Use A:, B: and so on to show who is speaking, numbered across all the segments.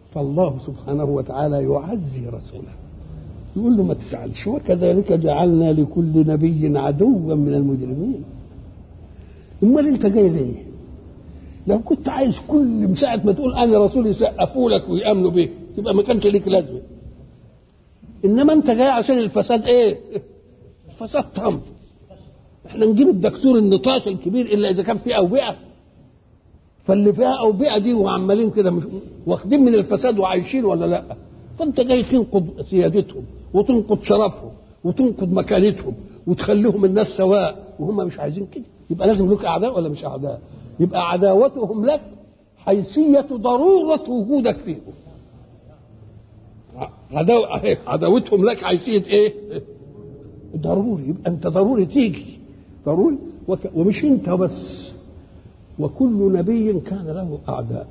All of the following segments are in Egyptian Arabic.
A: فالله سبحانه وتعالى يعزي رسوله يقول له ما تزعلش وكذلك جعلنا لكل نبي عدوا من المجرمين امال انت جاي ليه لو كنت عايز كل من ساعه ما تقول انا رسول يسقفوا لك ويامنوا بيك يبقى ما كانش ليك لازمه انما انت جاي عشان الفساد ايه الفساد طم احنا نجيب الدكتور النطاش الكبير الا اذا كان فيه اوبئه فاللي فيها اوبئه دي وعمالين كده مش واخدين من الفساد وعايشين ولا لا فانت جاي تنقض سيادتهم وتنقض شرفهم وتنقض مكانتهم وتخليهم الناس سواء وهم مش عايزين كده يبقى لازم لك اعداء ولا مش اعداء يبقى عداوتهم لك حيثيه ضروره وجودك فيهم عداو... عداوتهم لك حيثيه ايه ضروري يبقى انت ضروري تيجي ضروري وك... ومش انت بس وكل نبي كان له اعداء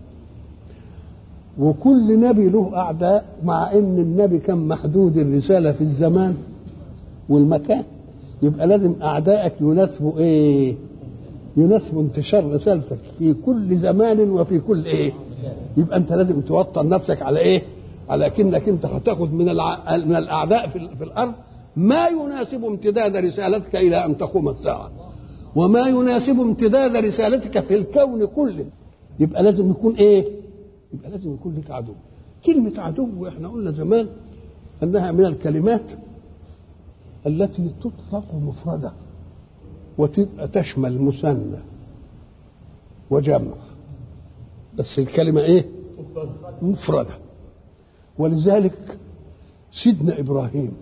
A: وكل نبي له اعداء مع ان النبي كان محدود الرساله في الزمان والمكان يبقى لازم اعدائك يناسبوا ايه يناسبوا انتشار رسالتك في كل زمان وفي كل ايه يبقى انت لازم توطن نفسك على ايه على كأنك انت هتاخد من الع... من الاعداء في, في الارض ما يناسب امتداد رسالتك الى ان تقوم الساعه وما يناسب امتداد رسالتك في الكون كله يبقى لازم يكون ايه يبقى لازم يكون لك عدو كلمة عدو احنا قلنا زمان انها من الكلمات التي تطلق مفردة وتبقى تشمل مثنى وجمع بس الكلمة ايه مفردة ولذلك سيدنا ابراهيم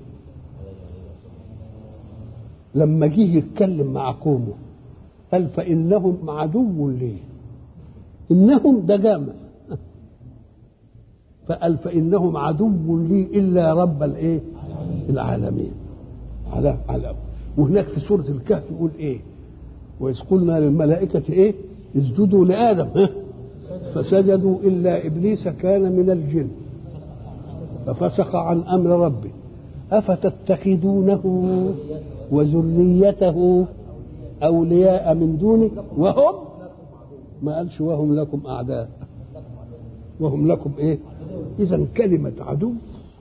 A: لما جه يتكلم مع قومه قال فانهم عدو لي انهم ده جامع فقال فانهم عدو لي الا رب الايه العالمين على على وهناك في سوره الكهف يقول ايه واذ قلنا للملائكه ايه اسجدوا لادم ها فسجدوا الا ابليس كان من الجن ففسق عن امر ربه افتتخذونه وذريته اولياء من دوني وهم ما قالش وهم لكم اعداء وهم لكم ايه اذا كلمه عدو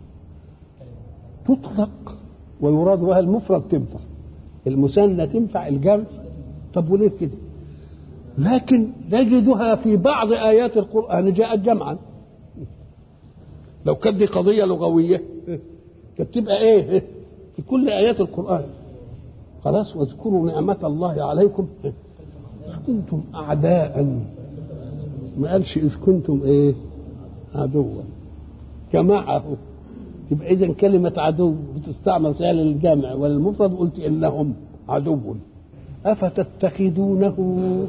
A: تطلق ويراد بها المفرد تنفع المثنى تنفع الجمع طب وليه كده لكن نجدها في بعض ايات القران جاءت جمعا لو كانت دي قضيه لغويه كانت تبقى ايه في كل ايات القران خلاص واذكروا نعمه الله عليكم اذ كنتم اعداء ما قالش اذ كنتم ايه عدوا جمعه يبقى اذا كلمه عدو بتستعمل فيها للجمع والمفرد قلت انهم عدو افتتخذونه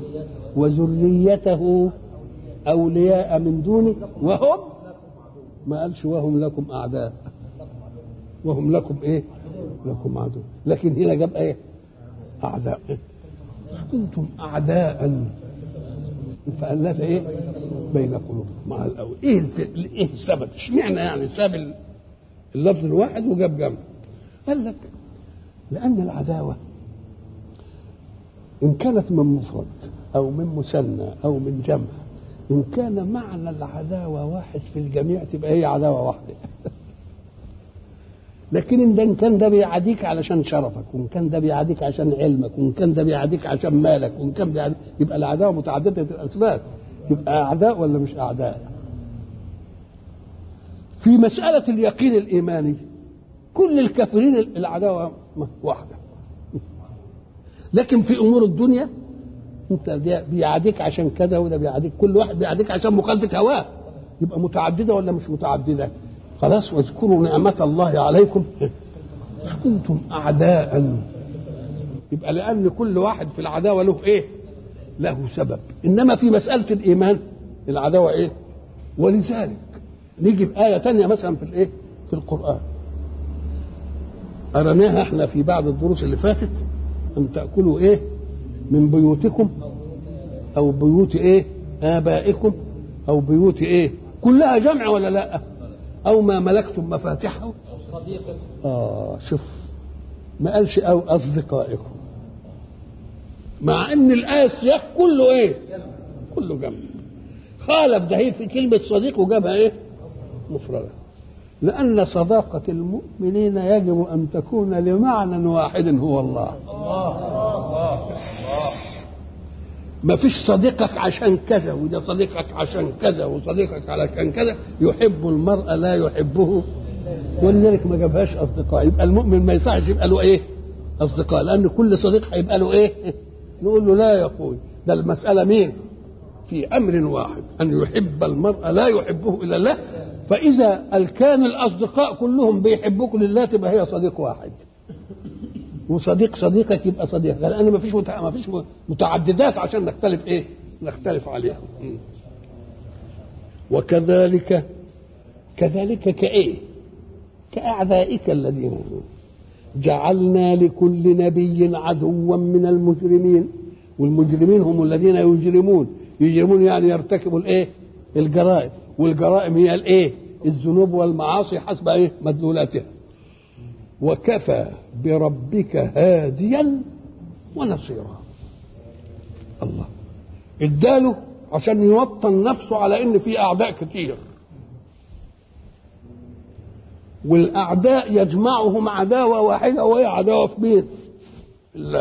A: وذريته اولياء من دوني وهم ما قالش وهم لكم اعداء وهم لكم ايه لكم عدو لكن هنا جاب ايه اعداء كنتم اعداء فالف ايه بين قلوبكم مع الاول ايه ايه السبب اشمعنى يعني ساب اللفظ الواحد وجاب جنب قال لك لان العداوه ان كانت من مفرد او من مثنى او من جمع ان كان معنى العداوه واحد في الجميع تبقى هي عداوه واحده لكن ان ده ان كان ده بيعاديك علشان شرفك وان كان ده بيعاديك عشان علمك وان كان ده بيعاديك عشان مالك وان كان بيعاديك يبقى العداوه متعدده الاسباب يبقى اعداء ولا مش اعداء في مساله اليقين الايماني كل الكافرين العداوه واحده لكن في امور الدنيا انت بيعاديك عشان كذا وده بيعاديك كل واحد بيعاديك عشان مخالفه هواه يبقى متعدده ولا مش متعدده خلاص واذكروا نعمة الله عليكم إذ كنتم أعداء يبقى لأن كل واحد في العداوة له إيه؟ له سبب إنما في مسألة الإيمان العداوة إيه؟ ولذلك نيجي بآية تانية مثلا في الإيه؟ في القرآن قرناها احنا في بعض الدروس اللي فاتت أن تأكلوا إيه؟ من بيوتكم أو بيوت إيه؟ آبائكم أو بيوت إيه؟ كلها جمع ولا لأ؟ او ما ملكتم مفاتحه
B: او صديقك
A: اه شوف ما قالش او اصدقائكم مع ان الايه السياق كله ايه كله جمع خالف ده هي في كلمة صديق وجابها إيه مفردة لأن صداقة المؤمنين يجب أن تكون لمعنى واحد هو الله ما فيش صديقك عشان كذا وده صديقك عشان كذا وصديقك علشان كذا يحب المرء لا يحبه ولذلك ما جابهاش اصدقاء يبقى المؤمن ما يصحش يبقى له ايه اصدقاء لان كل صديق هيبقى له ايه نقول له لا يا اخوي ده المساله مين في امر واحد ان يحب المرء لا يحبه الا الله فاذا كان الاصدقاء كلهم بيحبوك لله تبقى هي صديق واحد وصديق صديقك يبقى صديقك لان ما فيش ما فيش متعددات عشان نختلف ايه نختلف عليها وكذلك كذلك كايه كاعدائك الذين جعلنا لكل نبي عدوا من المجرمين والمجرمين هم الذين يجرمون يجرمون يعني يرتكبوا الايه الجرائم والجرائم هي الايه الذنوب والمعاصي حسب ايه مدلولاتها وكفى بربك هاديا ونصيرا الله اداله عشان يوطن نفسه على ان في اعداء كتير والاعداء يجمعهم عداوه واحده وهي عداوه في مين؟ الله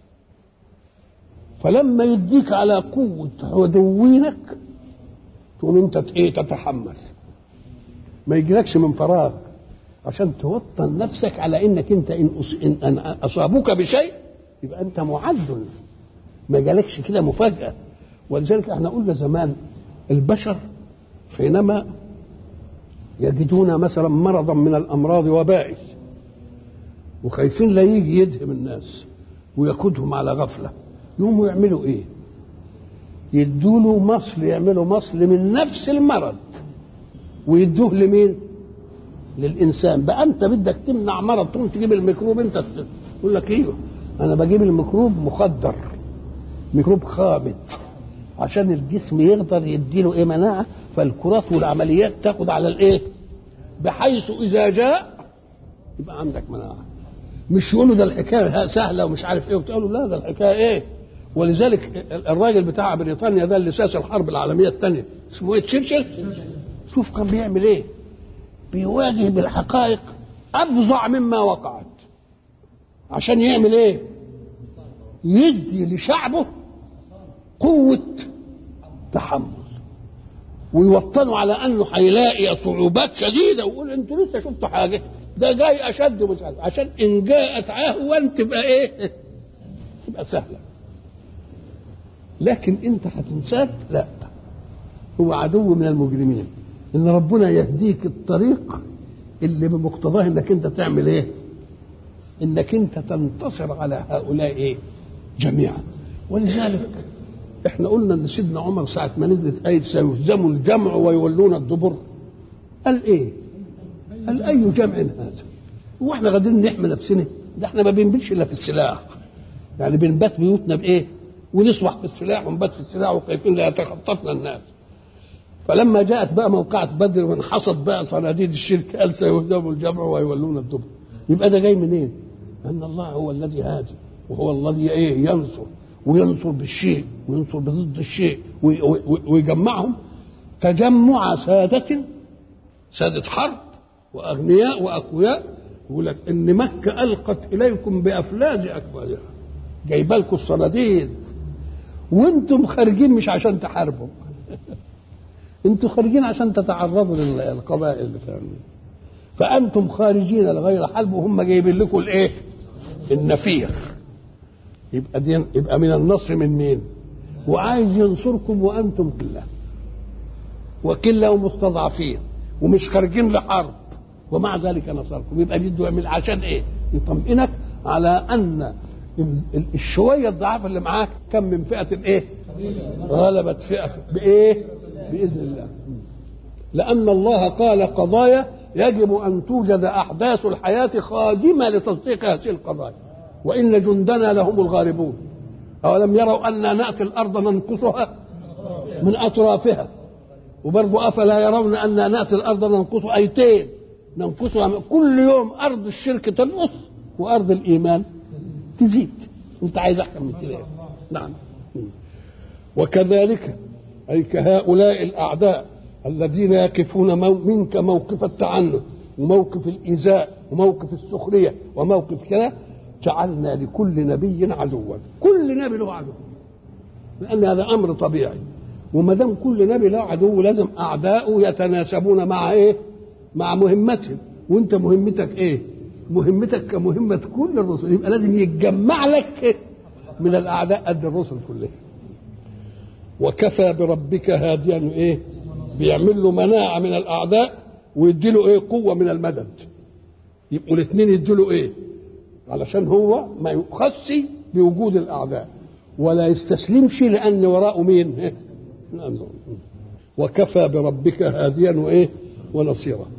A: فلما يديك على قوه عدوينك تقوم انت ايه تتحمل ما يجيلكش من فراغ عشان توطن نفسك على انك انت ان, إن اصابوك بشيء يبقى انت معد ما جالكش كده مفاجاه ولذلك احنا قلنا زمان البشر حينما يجدون مثلا مرضا من الامراض وبائي وخايفين لا يجي يدهم الناس ويقودهم على غفله يقوموا يعملوا ايه؟ يدوا له مصل يعملوا مصل من نفس المرض ويدوه لمين؟ للانسان بقى انت بدك تمنع مرض تقوم تجيب الميكروب انت تقول لك ايوه انا بجيب الميكروب مخدر ميكروب خابط عشان الجسم يقدر يديله ايه مناعه فالكرات والعمليات تاخد على الايه بحيث اذا جاء يبقى عندك مناعه مش يقولوا ده الحكايه سهله ومش عارف ايه وتقولوا لا ده الحكايه ايه ولذلك الراجل بتاع بريطانيا ده اللي ساس الحرب العالميه الثانيه اسمه ايه تشرشل شوف كان بيعمل ايه بيواجه بالحقائق افظع مما وقعت عشان يعمل ايه يدي لشعبه قوة تحمل ويوطنوا على انه هيلاقي صعوبات شديده ويقول انتوا لسه شفتوا حاجه ده جاي اشد مش عارف عشان ان جاءت عهوا تبقى ايه؟ تبقى سهله لكن انت هتنساك لا هو عدو من المجرمين ان ربنا يهديك الطريق اللي بمقتضاه انك انت تعمل ايه انك انت تنتصر على هؤلاء ايه جميعا ولذلك احنا قلنا ان سيدنا عمر ساعه ما نزلت ايه سيهزم الجمع ويولون الدبر قال ايه قال اي جمع هذا هو احنا قادرين نحمي نفسنا ده احنا ما بنبيتش الا في السلاح يعني بنبات بيوتنا بايه ونصبح في السلاح ونبات في السلاح وخايفين لا يتخطفنا الناس فلما جاءت بقى موقعة بدر وانحصت بقى صناديد الشرك قال سيهزم الجمع ويولون الدبر يبقى ده جاي منين؟ أن الله هو الذي هادي وهو الذي إيه ينصر وينصر بالشيء وينصر بضد الشيء ويجمعهم تجمع سادة سادة حرب وأغنياء وأقوياء يقول لك إن مكة ألقت إليكم بأفلاج أكبادها جايبه لكم الصناديد وانتم خارجين مش عشان تحاربوا انتم خارجين عشان تتعرضوا للقبائل اللي فاهمين فانتم خارجين لغير حلب وهم جايبين لكم الايه النفير يبقى دي يبقى من النصر من مين وعايز ينصركم وانتم كلها وكلا ومستضعفين ومش خارجين لحرب ومع ذلك نصركم يبقى بده يعمل عشان ايه يطمئنك على ان الشويه الضعاف اللي معاك كم من فئه ايه غلبت فئه بايه باذن الله لان الله قال قضايا يجب ان توجد احداث الحياه خادمه لتصديق هذه القضايا وان جندنا لهم الغالبون اولم يروا انا ناتي الارض ننقصها من اطرافها وبرضه افلا يرون انا ناتي الارض ننقص ايتين ننقصها كل يوم ارض الشرك تنقص وارض الايمان تزيد انت عايز احكم من كده نعم وكذلك أي كهؤلاء الأعداء الذين يقفون مو- منك موقف التعنت وموقف الإيذاء وموقف السخرية وموقف كذا جعلنا لكل نبي عدوا كل نبي له عدو لأن هذا أمر طبيعي وما دام كل نبي له عدو لازم أعداؤه يتناسبون مع إيه؟ مع مهمتهم وأنت مهمتك إيه؟ مهمتك كمهمة كل الرسل يبقى لازم يتجمع لك من الأعداء قد الرسل كلهم وكفى بربك هاديا ايه بيعمل له مناعه من الاعداء ويدي له ايه قوه من المدد يبقوا الاثنين يدوا له ايه علشان هو ما يخص بوجود الاعداء ولا يستسلمش لان وراءه مين إيه؟ لأنه- وكفى بربك هاديا وايه ونصيرا